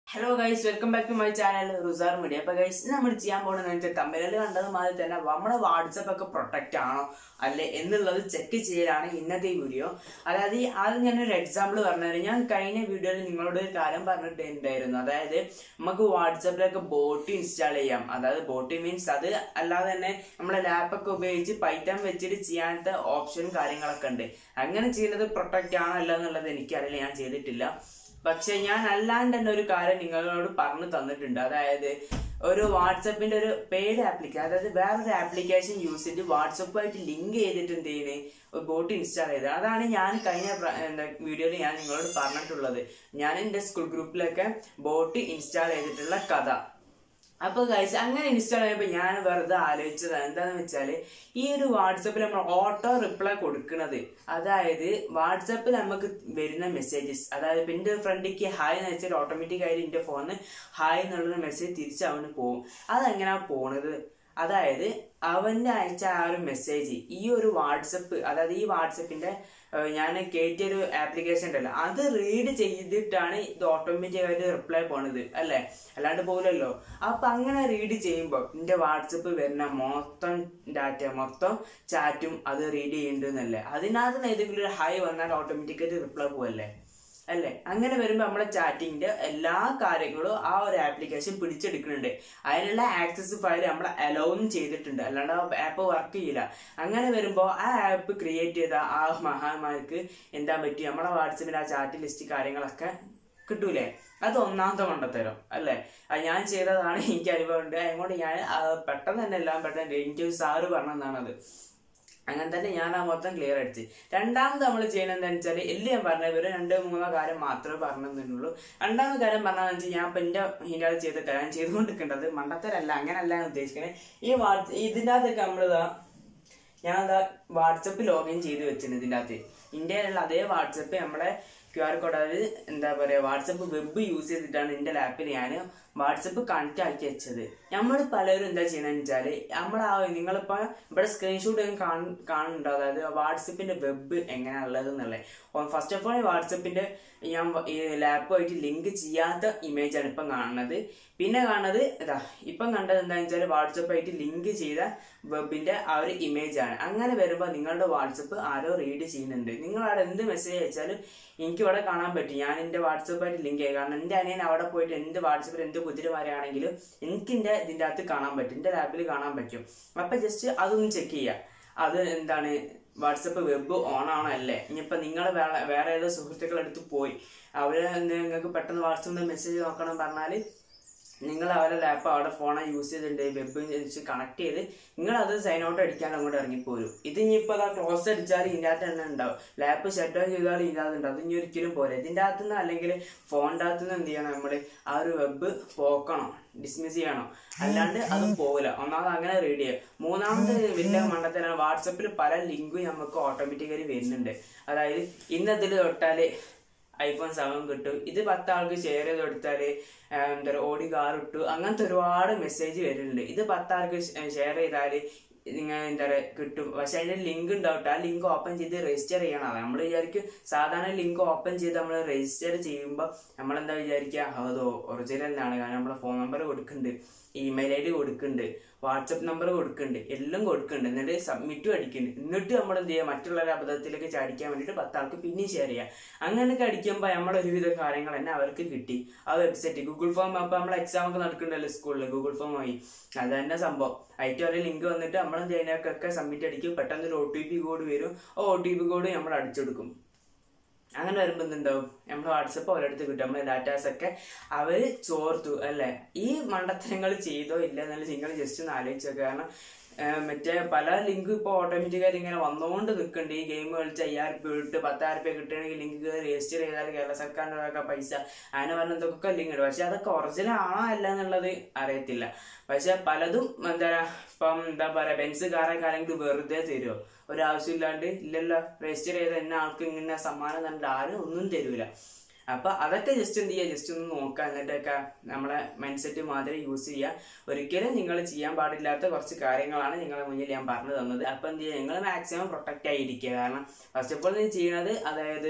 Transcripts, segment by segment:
hello guys welcome back to my channel റുസാർ media അപ്പൊ guys നമ്മൾ ചെയ്യാൻ പോകുന്നത് വെച്ചാൽ തമ്മിലിൽ കണ്ടത് മാതിരി തന്നെ നമ്മുടെ വാട്സപ്പ് ഒക്കെ പ്രൊട്ടക്റ്റ് ആണോ അല്ലെ എന്നുള്ളത് ചെക്ക് ചെയ്യലാണ് ഇന്നത്തെ ഈ വീഡിയോ അതായത് ഈ ആദ്യം ഞാനൊരു എക്സാമ്പിൾ പറഞ്ഞുതരാം ഞാൻ കഴിഞ്ഞ വീഡിയോയിൽ നിങ്ങളോട് ഒരു കാര്യം പറഞ്ഞിട്ടുണ്ടായിരുന്നു അതായത് നമുക്ക് വാട്സപ്പിലൊക്കെ ബോട്ട് ഇൻസ്റ്റാൾ ചെയ്യാം അതായത് ബോട്ട് മീൻസ് അത് അല്ലാതെ തന്നെ നമ്മളെ ലാപ്പൊക്കെ ഉപയോഗിച്ച് പൈത്തൺ വെച്ചിട്ട് ചെയ്യാത്ത ഓപ്ഷനും കാര്യങ്ങളൊക്കെ ഉണ്ട് അങ്ങനെ ചെയ്യുന്നത് പ്രൊട്ടക്റ്റ് ആണോ അല്ല എന്നുള്ളത് എനിക്കറിയില്ല ഞാൻ ചെയ്തിട്ടില്ല പക്ഷെ ഞാൻ അല്ലാണ്ട് തന്നെ ഒരു കാര്യം നിങ്ങളോട് പറഞ്ഞു തന്നിട്ടുണ്ട് അതായത് ഒരു വാട്സപ്പിന്റെ ഒരു പെയ്ഡ് ആപ്ലിക്കേഷൻ അതായത് വേറൊരു ആപ്ലിക്കേഷൻ യൂസ് ചെയ്ത് വാട്സപ്പുമായിട്ട് ലിങ്ക് ചെയ്തിട്ട് എന്ത് ചെയ്യുന്നത് ഒരു ബോട്ട് ഇൻസ്റ്റാൾ ചെയ്തത് അതാണ് ഞാൻ കഴിഞ്ഞ പ്ര- എന്താ വീഡിയോയിൽ ഞാൻ നിങ്ങളോട് പറഞ്ഞിട്ടുള്ളത് ഞാൻ എൻ്റെ സ്കൂൾ ഗ്രൂപ്പിലൊക്കെ ബോട്ട് ഇൻസ്റ്റാൾ ചെയ്തിട്ടുള്ള കഥ അപ്പൊ ഗൈസ് അങ്ങനെ ഇൻസ്റ്റാൾ ചെയ്യുമ്പോൾ ഞാൻ വെറുതെ ആലോചിച്ചത് എന്താന്ന് വെച്ചാല് ഈ ഒരു വാട്സപ്പിൽ നമ്മൾ ഓട്ടോ റിപ്ലൈ കൊടുക്കുന്നത് അതായത് വാട്സപ്പിൽ നമുക്ക് വരുന്ന മെസ്സേജസ് അതായത് ഇപ്പൊ എന്റെ ഫ്രണ്ടിക്ക് ഹായ് എന്ന് വെച്ചാൽ ഓട്ടോമാറ്റിക് ആയിട്ട് എന്റെ ഫോണിൽ ഹായ് എന്നുള്ളൊരു മെസ്സേജ് തിരിച്ച് അവന് പോകും അതെങ്ങനെയാ പോണത് അതായത് അവന്റെ അയച്ച ആ ഒരു മെസ്സേജ് ഈ ഒരു വാട്സപ്പ് അതായത് ഈ വാട്സപ്പിന്റെ ഞാൻ കയറ്റിയ ഒരു ആപ്ലിക്കേഷൻ ഉണ്ടല്ലോ അത് റീഡ് ചെയ്തിട്ടാണ് ഇത് ഓട്ടോമാറ്റിക് ആയിട്ട് റിപ്ലൈ പോണത് അല്ലേ അല്ലാണ്ട് പോകില്ലല്ലോ അപ്പൊ അങ്ങനെ റീഡ് ചെയ്യുമ്പോൾ എന്റെ വാട്സപ്പ് വരുന്ന മൊത്തം ഡാറ്റ മൊത്തം ചാറ്റും അത് റീഡ് ചെയ്യുന്നുണ്ടെന്നല്ലേ അതിനകത്ത് നിന്ന് ഏതെങ്കിലും ഒരു ഹൈ വന്നാൽ ഓട്ടോമാറ്റിക്കായിട്ട് റിപ്ലൈ പോവല്ലേ അല്ലേ അങ്ങനെ വരുമ്പോൾ നമ്മുടെ ചാറ്റിങ്ങിന്റെ എല്ലാ കാര്യങ്ങളും ആ ഒരു ആപ്ലിക്കേഷൻ പിടിച്ചെടുക്കുന്നുണ്ട് അതിനുള്ള ആക്സസ് ഫയൽ നമ്മൾ അലൗവും ചെയ്തിട്ടുണ്ട് അല്ലാണ്ട് ആ ആപ്പ് വർക്ക് ചെയ്യില്ല അങ്ങനെ വരുമ്പോൾ ആ ആപ്പ് ക്രിയേറ്റ് ചെയ്ത ആ മഹാന്മാർക്ക് എന്താ പറ്റി നമ്മുടെ വാട്സപ്പിൽ ആ ചാറ്റ് ലിസ്റ്റ് കാര്യങ്ങളൊക്കെ കിട്ടൂലേ അത് ഒന്നാമത്തെ കൊണ്ടത്തരം അല്ലേ അത് ഞാൻ ചെയ്തതാണ് എനിക്ക് അനുഭവമുണ്ട് അതുകൊണ്ട് ഞാൻ ആ, പെട്ടെന്ന് തന്നെ എല്ലാം പെട്ടെന്ന് എനിക്ക് ഒരു സാറ് പറഞ്ഞതാണ് അങ്ങനെ തന്നെ ഞാൻ ആ മൊത്തം ക്ലിയർ അടിച്ച് രണ്ടാമത് നമ്മൾ ചെയ്യണത് എന്താണെന്ന് വെച്ചാൽ എല്ലാം ഞാൻ പറഞ്ഞത് ഒരു രണ്ട് മൂന്നോ കാര്യം മാത്രമേ പറഞ്ഞു തന്നുള്ളൂ രണ്ടാമത്തെ കാര്യം പറഞ്ഞതെന്ന് വെച്ചാൽ ഞാൻ ഇപ്പൊ എന്റെ ഇതിൻ്റെ ചെയ്ത കാര്യം ചെയ്തുകൊണ്ടിരിക്കേണ്ടത് മണ്ടത്തരല്ല അങ്ങനല്ല ഞാൻ ഉദ്ദേശിക്കണേ ഈ വാട്സ് ഇതിൻ്റെ അകത്തൊക്കെ നമ്മളിതാ ഞാൻ അതാ വാട്സപ്പ് ലോഗിൻ ചെയ്ത് വെച്ചിരുന്നു ഇതിൻ്റെ അകത്ത് ഇന്ത്യയിലുള്ള അതേ വാട്സപ്പ് നമ്മളെ ക്യു ആർ കോഡ് അതായത് എന്താ പറയുക വാട്സപ്പ് വെബ് യൂസ് ചെയ്തിട്ടാണ് എൻ്റെ ലാപ്പിൽ ഞാൻ വാട്സപ്പ് കണക്ട് ആക്കി വെച്ചത് നമ്മൾ പലരും എന്താ ചെയ്യുന്നതെന്ന് വെച്ചാല് നമ്മൾ ആ നിങ്ങളിപ്പോ ഇവിടെ സ്ക്രീൻഷോട്ട് കാണുന്നുണ്ടോ അതായത് വാട്സപ്പിന്റെ വെബ് എങ്ങനെയാ ഉള്ളത് എന്നുള്ളത് ഫസ്റ്റ് ഓഫ് ഓൾ വാട്സപ്പിന്റെ ഞാൻ വ- ഈ ലാപ്പുമായിട്ട് ലിങ്ക് ചെയ്യാത്ത ഇമേജ് ആണ് ഇപ്പം കാണുന്നത് പിന്നെ കാണുന്നത് ഇതാ ഇപ്പം കണ്ടത് എന്താണെന്ന് വെച്ചാൽ വാട്സപ്പായിട്ട് ലിങ്ക് ചെയ്ത വെബിന്റെ ആ ഒരു ഇമേജ് ആണ് അങ്ങനെ വരുമ്പോൾ നിങ്ങളുടെ വാട്സപ്പ് ആരോ റീഡ് ചെയ്യുന്നുണ്ട് നിങ്ങൾ അവിടെ എന്ത് മെസ്സേജ് അയച്ചാലും എനിക്ക് ഇവിടെ കാണാൻ പറ്റും ഞാൻ എന്റെ വാട്സപ്പായിട്ട് ലിങ്ക് ചെയ്യാം കാരണം എന്റെ അനിയൻ അവിടെ പോയിട്ട് എന്ത് വാട്സപ്പിൽ എന്ത് കുതിരമാരാണെങ്കിലും എനിക്ക് എന്റെ ഇതിന്റെ അകത്ത് കാണാൻ പറ്റും എന്റെ ലാപ്പിൽ കാണാൻ പറ്റും അപ്പൊ ജസ്റ്റ് അതൊന്ന് ചെക്ക് ചെയ്യുക അത് എന്താണ് വാട്സപ്പ് വെബ് ഓൺ ആണോ അല്ലേ ഇനിയിപ്പോ നിങ്ങൾ വേറെ വേറെ ഏതോ സുഹൃത്തുക്കളെടുത്ത് പോയി അവര് നിങ്ങൾക്ക് പെട്ടെന്ന് വാട്സപ്പിൽ മെസ്സേജ് നോക്കണം പറഞ്ഞാൽ നിങ്ങൾ അവരുടെ ലാപ്പ് അവിടെ ഫോണെ യൂസ് ചെയ്തിട്ടുണ്ട് വെബ് വെച്ച് കണക്ട് ചെയ്ത് നിങ്ങൾ അത് സൈൻ ഔട്ട് അടിക്കാൻ അങ്ങോട്ട് ഇറങ്ങിപ്പോരും ഇത് ഇനിയിപ്പോൾ അതാ ക്ലോസ് അടിച്ചാൽ ഇതിൻ്റെ അകത്ത് തന്നെ ഉണ്ടാവും ലാപ്പ് ഷട്ട് ഡൗൺ ചെയ്താൽ ഇതിൻ്റെ അകത്ത് ഉണ്ടാവും അത് ഇനി ഒരിക്കലും പോലെ ഇതിൻ്റെ അകത്ത് നിന്ന് അല്ലെങ്കിൽ ഫോണിൻ്റെ അകത്ത് നിന്ന് എന്ത് ചെയ്യണം നമ്മൾ ആ ഒരു വെബ് പോക്കണം ഡിസ്മിസ് ചെയ്യണം അല്ലാണ്ട് അതും പോകില്ല ഒന്നാമത് അങ്ങനെ റീഡ് ചെയ്യുക മൂന്നാമത്തെ വലിയ മണ്ടത്തരാണ് വാട്സപ്പിൽ പല ലിങ്കും നമുക്ക് ഓട്ടോമാറ്റിക്കലി വരുന്നുണ്ട് അതായത് ഇന്നതിൽ തൊട്ടാൽ ഐഫോൺ സെവൻ കിട്ടും ഇത് പത്ത് ആൾക്ക് ഷെയർ ചെയ്ത് കൊടുത്താൽ എന്താ പറയുക ഓടി കാർ ഇട്ടു അങ്ങനത്തെ ഒരുപാട് മെസ്സേജ് വരുന്നുണ്ട് ഇത് പത്ത് ആൾക്ക് ഷെയർ ചെയ്താൽ നിങ്ങൾ എന്താ പറയുക കിട്ടും പക്ഷെ അതിന്റെ ലിങ്ക് ഉണ്ടാവട്ടെ ആ ലിങ്ക് ഓപ്പൺ ചെയ്ത് രജിസ്റ്റർ ചെയ്യണം നമ്മൾ വിചാരിക്കും സാധാരണ ലിങ്ക് ഓപ്പൺ ചെയ്ത് നമ്മൾ രജിസ്റ്റർ ചെയ്യുമ്പോൾ നമ്മൾ എന്താ വിചാരിക്കുക അതോ ഒറിജിനലാണ് കാരണം നമ്മളെ ഫോൺ നമ്പർ കൊടുക്കുന്നുണ്ട് ഇമെയിൽ ഐ ഡി കൊടുക്കുന്നുണ്ട് വാട്സപ്പ് നമ്പർ കൊടുക്കുന്നുണ്ട് എല്ലാം കൊടുക്കുന്നുണ്ട് എന്നിട്ട് സബ്മിറ്റും അടിക്കുന്നുണ്ട് എന്നിട്ട് നമ്മൾ എന്ത് ചെയ്യുക മറ്റുള്ളവരുടെ അബദ്ധത്തിലേക്ക് ചാടിക്കാൻ വേണ്ടിയിട്ട് പത്താൾക്ക് പിന്നെയും ഷെയർ ചെയ്യുക അങ്ങനെയൊക്കെ അടിക്കുമ്പോൾ നമ്മൾ ഒരുവിധ കാര്യങ്ങൾ തന്നെ അവർക്ക് കിട്ടി ആ വെബ്സൈറ്റ് ഗൂഗിൾ ഫോം അപ്പോൾ നമ്മൾ എക്സാം ഒക്കെ നടക്കുന്നുണ്ടല്ലോ സ്കൂളിൽ ഗൂഗിൾ ഫോം വഴി അത് തന്നെ സംഭവം അതിന്റെ ഒരു ലിങ്ക് വന്നിട്ട് നമ്മൾ എന്ത് ചെയ്യുന്നതൊക്കെ സബ്മിറ്റ് അടിക്കും പെട്ടെന്ന് ഒരു ഒ ടി പി കോഡ് വരും ആ ഒ ടി പി കോഡ് നമ്മൾ അടിച്ചെടുക്കും അങ്ങനെ വരുമ്പോൾ എന്തുണ്ടാവും നമ്മുടെ വാട്സപ്പ് അവരടുത്ത് കിട്ടും നമ്മുടെ ഡാറ്റാസ് ഒക്കെ അവര് ചോർത്തു അല്ലെ ഈ മണ്ടത്തരങ്ങൾ ചെയ്തോ ഇല്ല എന്നുള്ള നിങ്ങൾ ജസ്റ്റ് ഒന്ന് ആലോചിച്ച് നോക്കുക കാരണം ആ, മറ്റേ പല ലിങ്ക് ഇപ്പോൾ ഓട്ടോമാറ്റിക്കായിട്ട് ഇങ്ങനെ വന്നുകൊണ്ട് നിൽക്കുന്നുണ്ട് ഈ ഗെയിം കളിച്ച് അയ്യായിരം രൂപ ഇട്ട് പത്തായിരം രൂപ കിട്ടുകയാണെങ്കിൽ ലിങ്ക് രജിസ്റ്റർ ചെയ്താൽ കേരള സർക്കാരിൻ്റെ ഒക്കെ പൈസ അങ്ങനെ പറഞ്ഞ എന്തൊക്കെ ലിങ്ക് ഉണ്ട് പക്ഷെ അതൊക്കെ ഒറിജിനൽ ആണോ അല്ല എന്നുള്ളത് അറിയത്തില്ല പക്ഷെ പലതും എന്താ ഇപ്പം എന്താ പറയാ ബെൻസ് കാറൊക്കെ ആണെങ്കിൽ വെറുതെ തരുമോ ഒരാവശ്യമില്ലാണ്ട് ഇല്ലല്ലോ രജിസ്റ്റർ ചെയ്ത എന്നെ ആൾക്ക് ഇങ്ങനെ സമ്മാനം കണ്ടിട്ട് ആരും ഒന്നും തരൂല അപ്പൊ അതൊക്കെ ജസ്റ്റ് എന്ത് ചെയ്യുക ജസ്റ്റ് ഒന്ന് നോക്കുക എന്നിട്ടൊക്കെ നമ്മളെ മൈൻഡ് സെറ്റ് മാതിരി യൂസ് ചെയ്യുക ഒരിക്കലും നിങ്ങൾ ചെയ്യാൻ പാടില്ലാത്ത കുറച്ച് കാര്യങ്ങളാണ് നിങ്ങളെ മുന്നിൽ ഞാൻ പറഞ്ഞു തന്നത് അപ്പൊ എന്ത് ചെയ്യുക നിങ്ങൾ മാക്സിമം പ്രൊട്ടക്റ്റ് ആയിരിക്കുക കാരണം ഫസ്റ്റ് ഓഫ് ഓൾ നിങ്ങൾ ചെയ്യുന്നത് അതായത്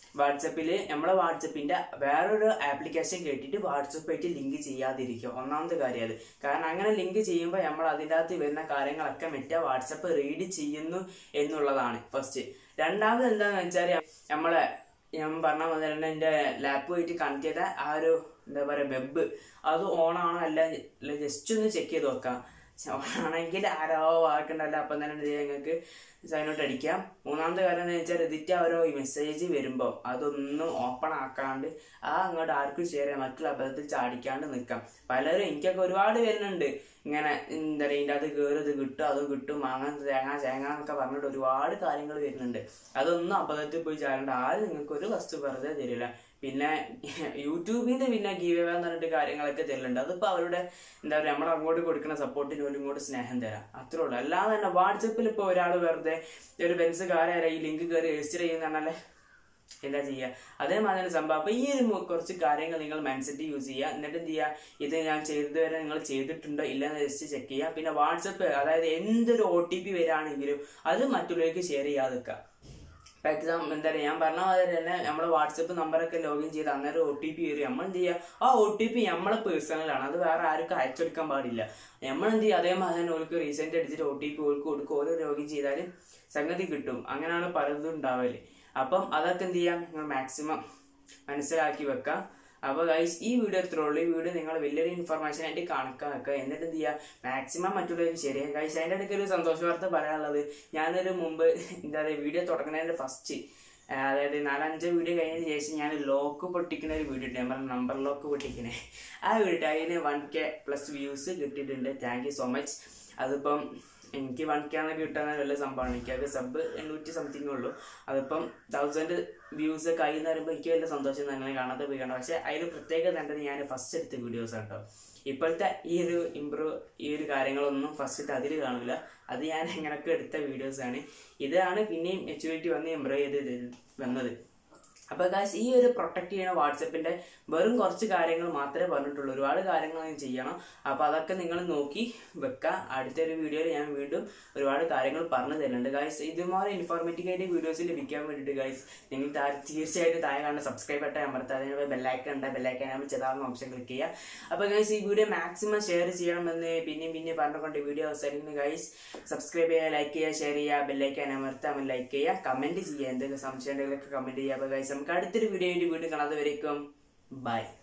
വാട്സപ്പിൽ നമ്മളെ വാട്സപ്പിന്റെ വേറൊരു ആപ്ലിക്കേഷൻ കേട്ടിട്ട് വാട്സപ്പായിട്ട് ലിങ്ക് ചെയ്യാതിരിക്കുക ഒന്നാമത്തെ കാര്യം അത് കാരണം അങ്ങനെ ലിങ്ക് ചെയ്യുമ്പോൾ നമ്മൾ അതിൻ്റെ അകത്ത് വരുന്ന കാര്യങ്ങളൊക്കെ മറ്റേ വാട്സപ്പ് റീഡ് ചെയ്യുന്നു എന്നുള്ളതാണ് ഫസ്റ്റ് രണ്ടാമത് എന്താണെന്ന് വെച്ചാൽ നമ്മളെ ഞാൻ പറഞ്ഞ പോലെ തന്നെ എൻ്റെ ലാപ്പുമായിട്ട് കണക്ട് ചെയ്ത ആ ഒരു എന്താ പറയുക വെബ് അത് ഓൺ ആണോ അല്ല ജസ്റ്റ് ഒന്ന് ചെക്ക് ചെയ്ത് നോക്കാം ആണെങ്കിൽ ആരോ വാക്കുണ്ടല്ലോ അപ്പം തന്നെ എന്ത് ചെയ്യാം നിങ്ങൾക്ക് സൈൻ ഔട്ട് അടിക്കാം മൂന്നാമത്തെ കാര്യം എന്ന് വെച്ചാൽ ഇതിറ്റ് ഓരോ മെസ്സേജ് വരുമ്പോൾ അതൊന്നും ഓപ്പൺ ആക്കാണ്ട് ആ അങ്ങോട്ട് ആർക്കും ഷെയർ ചെയ്യാം മറ്റുള്ള അബദ്ധത്തിൽ ചാടിക്കാണ്ട് നിൽക്കാം പലരും എനിക്കൊക്കെ ഒരുപാട് വരുന്നുണ്ട് ഇങ്ങനെ എന്താ പറയുക ഇതിൻ്റെ അത് കയറി ഇത് കിട്ടും അത് കിട്ടും അങ്ങനെ തേങ്ങ തേങ്ങ എന്നൊക്കെ പറഞ്ഞിട്ട് ഒരുപാട് കാര്യങ്ങൾ വരുന്നുണ്ട് അതൊന്നും അബദ്ധത്തിൽ പോയി ചാടേണ്ട ആരും നിങ്ങൾക്ക് ഒരു വസ്തു വെറുതെ തരില്ല പിന്നെ യൂട്യൂബിന്റെ പിന്നെ ഗീവ് എന്ന് പറഞ്ഞിട്ട് കാര്യങ്ങളൊക്കെ തരുന്നുണ്ട് അതിപ്പോ അവരുടെ എന്താ പറയുക നമ്മൾ അങ്ങോട്ട് കൊടുക്കുന്ന സപ്പോർട്ടിന് പോലും ഇങ്ങോട്ട് സ്നേഹം തരാം അത്രേ ഉള്ളൂ അല്ലാതെ തന്നെ വാട്സപ്പിൽ ഇപ്പോൾ ഒരാൾ വെറുതെ ഒരു ബെൻസ് കാര്യം ഈ ലിങ്ക് കയറി രജിസ്റ്റർ ചെയ്യുന്നതാണല്ലേ എന്താ ചെയ്യുക അതേമാതിരി സംഭവം അപ്പൊ ഈ ഒരു മു- കുറച്ച് കാര്യങ്ങൾ നിങ്ങൾ മനസ്സിട്ട് യൂസ് ചെയ്യുക എന്നിട്ട് എന്ത് ചെയ്യുക ഇത് ഞാൻ ചെയ്തതുവരെ നിങ്ങൾ ചെയ്തിട്ടുണ്ടോ ഇല്ലെന്ന് ജസ്റ്റ് ചെക്ക് ചെയ്യുക പിന്നെ വാട്സപ്പ് അതായത് എന്തൊരു ഒ ടി പി വരാണെങ്കിലും അത് മറ്റുള്ളവർക്ക് ഷെയർ ചെയ്യാതെ വെക്കുക ഇപ്പൊ എക്സാം എന്താ പറയുക ഞാൻ പറഞ്ഞ മാതിരി തന്നെ നമ്മൾ വാട്സപ്പ് നമ്പറൊക്കെ ലോഗിൻ ചെയ്ത് അന്നേരം ഒ ടി പി വരും നമ്മൾ എന്ത് ചെയ്യുക ആ ഒ ടി പി നമ്മളെ പേഴ്സണലാണ് അത് വേറെ ആർക്കും അയച്ചെടുക്കാൻ പാടില്ല നമ്മൾ എന്ത് ചെയ്യുക അതേമാതിരി തന്നെ ഓർക്ക് റീസെന്റ് അടിച്ചിട്ട് ഒ ടി പി ഓർക്ക് കൊടുക്കും ഓരോ ലോഗിൻ ചെയ്താലും സംഗതി കിട്ടും അങ്ങനെയാണ് പലതും ഉണ്ടാവല് അപ്പം അതൊക്കെ എന്ത് ചെയ്യാം നിങ്ങൾ മാക്സിമം മനസ്സിലാക്കി വെക്കാം അപ്പോൾ ഗൈസ് ഈ വീഡിയോ എത്ര ഉള്ളൂ ഈ വീഡിയോ നിങ്ങൾ വലിയൊരു ഇൻഫർമേഷൻ ആയിട്ട് കണക്കാൻ വെക്കുക എന്നിട്ട് എന്ത് ചെയ്യുക മാക്സിമം മറ്റുള്ളവർക്ക് ശരി ഗൈസ് അതിൻ്റെ ഇടയ്ക്ക് ഒരു സന്തോഷ വാർത്ത പറയാനുള്ളത് ഞാനൊരു മുമ്പ് എന്താ പറയുക വീഡിയോ തുടങ്ങുന്നതിൻ്റെ ഫസ്റ്റ് അതായത് നാലഞ്ച് വീഡിയോ കഴിഞ്ഞതിന് ശേഷം ഞാൻ ലോക്ക് പൊട്ടിക്കുന്ന ഒരു വീഡിയോ ഉണ്ട് നമ്മുടെ നമ്പർ ലോക്ക് പൊട്ടിക്കണേ ആ വീഡിയോ അതിന് വൺ കെ പ്ലസ് വ്യൂസ് കിട്ടിയിട്ടുണ്ട് താങ്ക് യു സോ മച്ച് അതിപ്പം എനിക്ക് വൺ കെ ആണ് കിട്ടുന്ന വലിയ സംഭവമാണ് എനിക്കത് സബ് എണ്ണൂറ്റി സംതിങ് ഉള്ളൂ അതിപ്പം തൗസൻഡ് വ്യൂസ് ഒക്കെ ആയി എന്ന് പറയുമ്പോൾ എനിക്ക് വലിയ സന്തോഷം തന്നെ കാണാതെ പോയി കാണാം പക്ഷെ അതിൽ പ്രത്യേകത കണ്ടത് ഞാൻ ഫസ്റ്റ് എടുത്ത വീഡിയോസ് കേട്ടോ ഇപ്പോഴത്തെ ഈ ഒരു ഇമ്പ്രൂവ് ഈ ഒരു കാര്യങ്ങളൊന്നും ഫസ്റ്റ് അതിൽ കാണില്ല അത് ഞാൻ എങ്ങനെയൊക്കെ എടുത്ത വീഡിയോസാണ് ഇതാണ് പിന്നെയും മെച്യൂരിറ്റി വന്ന് ഇമ്പ്രൂവ് ചെയ്ത് ഇത് വന്നത് അപ്പോൾ ഗായ്സ് ഈ ഒരു പ്രൊട്ടക്ട് ചെയ്യുന്ന വാട്സപ്പിന്റെ വെറും കുറച്ച് കാര്യങ്ങൾ മാത്രമേ പറഞ്ഞിട്ടുള്ളൂ ഒരുപാട് കാര്യങ്ങൾ ഞാൻ ചെയ്യണം അപ്പോൾ അതൊക്കെ നിങ്ങൾ നോക്കി വെക്കുക അടുത്തൊരു വീഡിയോയിൽ ഞാൻ വീണ്ടും ഒരുപാട് കാര്യങ്ങൾ പറഞ്ഞു തരുന്നുണ്ട് ഗായ്സ് ഇതുമാതിരി ഇൻഫോർമേറ്റീവ് ആയിട്ട് വീഡിയോസ് ലഭിക്കാൻ വേണ്ടിയിട്ട് ഗായ്സ് നിങ്ങൾ താ- തീർച്ചയായിട്ടും താഴെ കാണുന്ന സബ്സ്ക്രൈബ് ബട്ടൺ അമർത്തുക അതിന് ബെല്ലൈക്കൺ ഉണ്ട് ബെല്ലൈക്കൺ ആകുമ്പോൾ ചെതാകുന്ന ഓപ്ഷൻ ക്ലിക്ക് ചെയ്യുക അപ്പോൾ ഗൈസ് ഈ വീഡിയോ മാക്സിമം ഷെയർ ചെയ്യണമെന്ന് പിന്നെയും പിന്നെ പറഞ്ഞുകൊണ്ട് വീഡിയോ അവസാനിക്കുന്നു ഗൈസ് സബ്സ്ക്രൈബ് ചെയ്യുക ലൈക്ക് ചെയ്യുക ഷെയർ ചെയ്യുക ബെല്ലൈക്കൻ അമർത്താൻ ലൈക്ക് ചെയ്യുക കമന്റ് ചെയ്യുക എന്തെങ്കിലും സംശയം ഉണ്ടെങ്കിലൊക്കെ കമന്റ് ചെയ്യുക അപ്പോൾ ഗൈസ് നമുക്ക് അടുത്തൊരു വീഡിയോ വീണ്ടും കാണാതെ വരേക്കും ബൈ